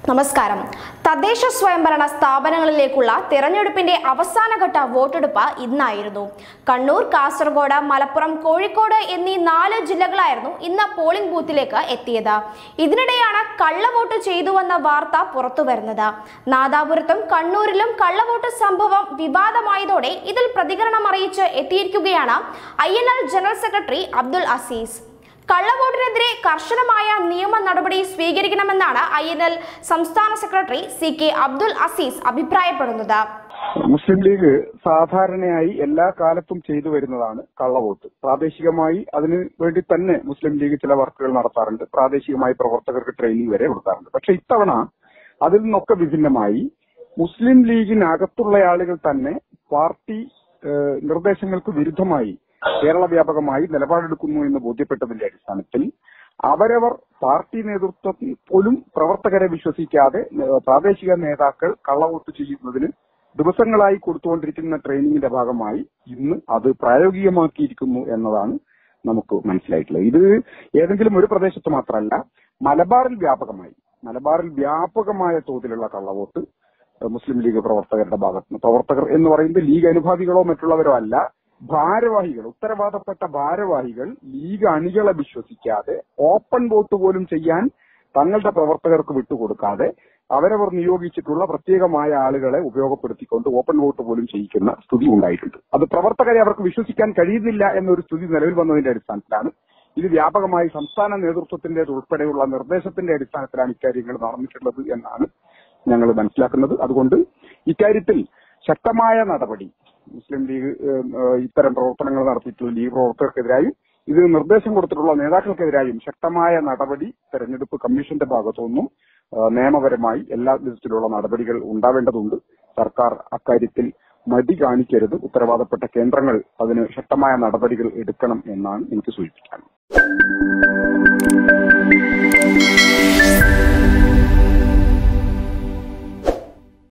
നമസ്കാരം തദ്ദേശ സ്വയംഭരണ സ്ഥാപനങ്ങളിലേക്കുള്ള തിരഞ്ഞെടുപ്പിന്റെ അവസാനഘട്ട വോട്ടെടുപ്പ് ഇന്നായിരുന്നു കണ്ണൂർ കാസർഗോഡ് മലപ്പുറം കോഴിക്കോട് എന്നീ നാല് ജില്ലകളായിരുന്നു ഇന്ന് പോളിംഗ് ബൂത്തിലേക്ക് എത്തിയത് ഇതിനിടെയാണ് കള്ളവോട്ട് ചെയ്തുവെന്ന വാർത്ത പുറത്തുവരുന്നത് നാദാപുരത്തും കണ്ണൂരിലും കള്ളവോട്ട് സംഭവം വിവാദമായതോടെ ഇതിൽ പ്രതികരണം അറിയിച്ച് എത്തിയിരിക്കുകയാണ് I general secretary Abdul Aziz കള്ളവോട്ടിനെതിരെ കർശനമായ നിയമ നടപടി സ്വീകരിക്കണമെന്നാണ് ഐ എൻ എൽ സംസ്ഥാന secretary C K Abdul Aziz അഭിപ്രായപ്പെടുന്നത് മുസ്ലിം ലീഗ് സാധാരണയായി എല്ലാ കാലത്തും ചെയ്തു വരുന്നതാണ് കള്ളവോട്ട് പ്രാദേശികമായി അതിന് വേണ്ടി തന്നെ മുസ്ലിം ലീഗ് ചില വർക്കുകൾ നടത്താറുണ്ട് പ്രാദേശികമായി പ്രവർത്തകർക്ക് ട്രെയിനിങ് വരെ കൊടുക്കാറുണ്ട് പക്ഷെ ഇത്തവണ അതിൽ നിന്നൊക്കെ വിഭിന്നമായി മുസ്ലിം ലീഗിനകത്തുള്ള ആളുകൾ തന്നെ പാർട്ടി ഏഹ്, നിർദ്ദേശങ്ങൾക്ക് വിരുദ്ധമായി കേരള വ്യാപകമായി നിലപാടെടുക്കുന്നു എന്ന് ബോധ്യപ്പെട്ടതിന്റെ അടിസ്ഥാനത്തിൽ അവരവർ പാർട്ടി നേതൃത്വത്തിൽ പോലും പ്രവർത്തകരെ വിശ്വസിക്കാതെ ഏഹ്, പ്രാദേശിക നേതാക്കൾ കള്ളവോട്ട് ചെയ്യുന്നതിന് ദിവസങ്ങളായി കൊടുത്തുകൊണ്ടിരിക്കുന്ന ട്രെയിനിങ്ങിന്റെ ഭാഗമായി ഇന്ന് അത് പ്രായോഗികമാക്കിയിരിക്കുന്നു എന്നതാണ് നമുക്ക് മനസ്സിലായിട്ടുള്ളത് ഇത് ഏതെങ്കിലും ഒരു പ്രദേശത്ത് മാത്രമല്ല മലബാറിൽ വ്യാപകമായി മലബാറിൽ വ്യാപകമായ തോതിലുള്ള കള്ളവോട്ട് ഏഹ്, മുസ്ലിം ലീഗ് പ്രവർത്തകരുടെ ഭാഗത്ത് നിന്ന് പ്രവർത്തകർ എന്ന് പറയുന്നത് ലീഗ് അനുഭാവികളോ മറ്റുള്ളവരോ അല്ല ഭാരവാഹികൾ ഉത്തരവാദപ്പെട്ട ഭാരവാഹികൾ ലീഗ് അണികളെ വിശ്വസിക്കാതെ ഓപ്പൺ വോട്ട് പോലും ചെയ്യാൻ തങ്ങളുടെ പ്രവർത്തകർക്ക് വിട്ടുകൊടുക്കാതെ അവരവർ നിയോഗിച്ചിട്ടുള്ള പ്രത്യേകമായ ആളുകളെ ഉപയോഗപ്പെടുത്തിക്കൊണ്ട് ഓപ്പൺ വോട്ട് പോലും ചെയ്യിക്കുന്ന സ്ഥിതി ഉണ്ടായിട്ടുണ്ട് അത് പ്രവർത്തകരെ അവർക്ക് വിശ്വസിക്കാൻ കഴിയുന്നില്ല എന്നൊരു സ്ഥിതി നിലവിൽ വന്നതിന്റെ അടിസ്ഥാനത്തിലാണ് ഇത് വ്യാപകമായി സംസ്ഥാന നേതൃത്വത്തിന്റെ ഉൾപ്പെടെയുള്ള നിർദ്ദേശത്തിന്റെ അടിസ്ഥാനത്തിലാണ് ഇക്കാര്യങ്ങൾ നടന്നിട്ടുള്ളത് എന്നാണ് ഞങ്ങൾ മനസ്സിലാക്കുന്നത് അതുകൊണ്ട് ഇക്കാര്യത്തിൽ ശക്തമായ നടപടി മുസ്ലിം ലീഗ് ഏഹ്, ഏഹ്, ഇത്തരം പ്രവർത്തനങ്ങൾ നടത്തിയിട്ടുള്ള ലീഗ് പ്രവർത്തകർക്കെതിരായും ഇത് നിർദ്ദേശം കൊടുത്തിട്ടുള്ള നേതാക്കൾക്കെതിരായും ശക്തമായ നടപടി തെരഞ്ഞെടുപ്പ് കമ്മീഷന്റെ ഭാഗത്തുനിന്നും ഏഹ്, നിയമപരമായി എല്ലാ വിധത്തിലുള്ള നടപടികൾ ഉണ്ടാവേണ്ടതുണ്ട് സർക്കാർ അക്കാര്യത്തിൽ മടി കാണിക്കരുത് ഉത്തരവാദപ്പെട്ട കേന്ദ്രങ്ങൾ അതിന് ശക്തമായ നടപടികൾ എടുക്കണം എന്നാണ് എനിക്ക് സൂചിപ്പിക്കാനുള്ളത്